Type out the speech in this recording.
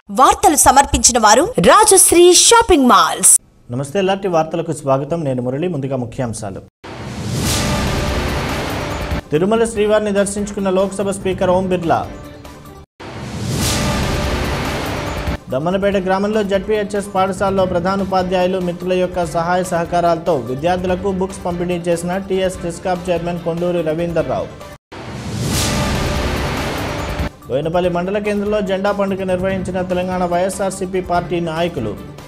వార్తలు సమర్పించిన వారు రాజశ్రీ షాపింగ్ మాల్స్ నమస్తే ఇలాంటి వార్తలకు స్వాగతం నేను మురళి ముందుగా ముఖ్యాంశాలు తిరుమల శ్రీవారిని దర్శించుకున్న లోక్సభ స్పీకర్ ఓం బిర్లా దమ్మనపేట గ్రామంలో జడ్పీహెచ్ఎస్ పాఠశాలలో ప్రధానోపాధ్యాయులు మిత్రుల యొక్క సహాయ సహకారాలతో విద్యార్థులకు బుక్స్ పంపిణీ చేసిన TS TESCAB chairman Konduri Ravinder Rao Boinpally మండల కేంద్రంలో జెండా పండుగ నిర్వహించిన తెలంగాణ వైఎస్ఆర్సీపీ పార్టీ నాయకులు